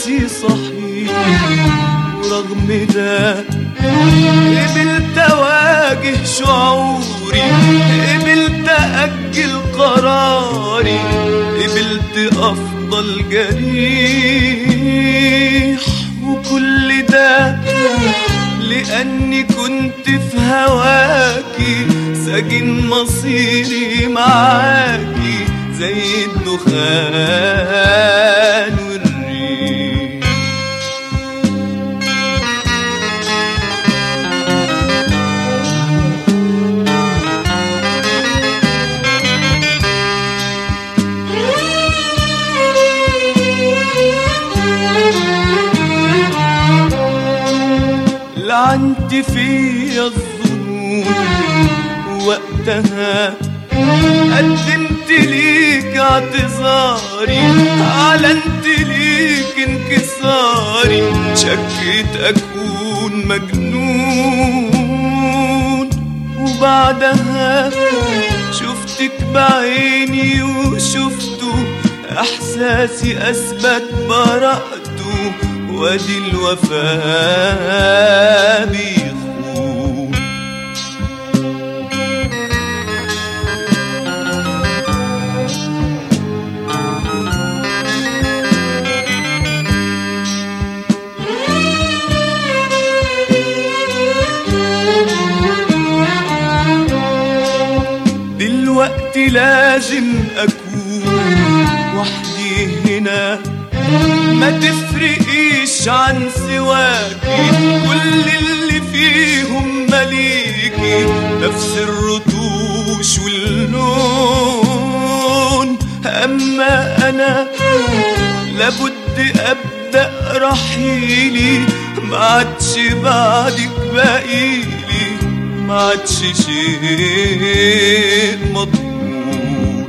إحساسي صحيح ورغم ده قبلت أواجه شعوري قبلت أجل قراري قبلت أفضل جريح وكل ده لأني كنت في هواكي ساجن مصيري معاكي زي الدخان والريح لعنت فيا الظنون وقتها قدمت ليك اعتذاري اعلنت ليك انكساري شكيت اكون مجنون وبعدها شفتك بعيني وشفته احساسي اثبت براءته وادي الوفاء بيخون دلوقتي لازم اكون وحدي هنا ما تفرقيش عن سواكي كل اللي فيهم مليكي نفس الرتوش واللون اما انا لابد ابدا رحيلي ما عادش بعدك باقيلي ما عادش شيء مضمون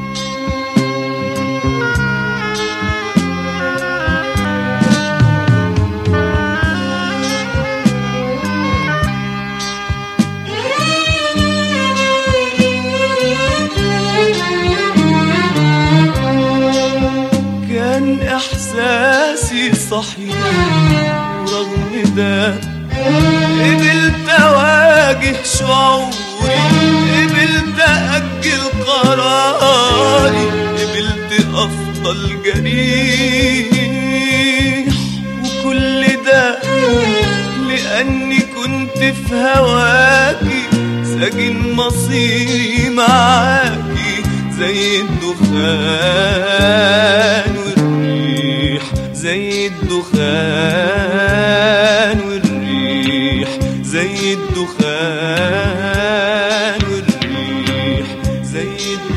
كان احساسي صحيح ورغم ده قبلت اواجه شعوري قبلت اجل قراري قبلت افضل جريح وكل ده لاني كنت في هواكي ساجن مصيري معاكي زي الدخان والريح زي الدخان والريح زي الدخان والريح زي الدخان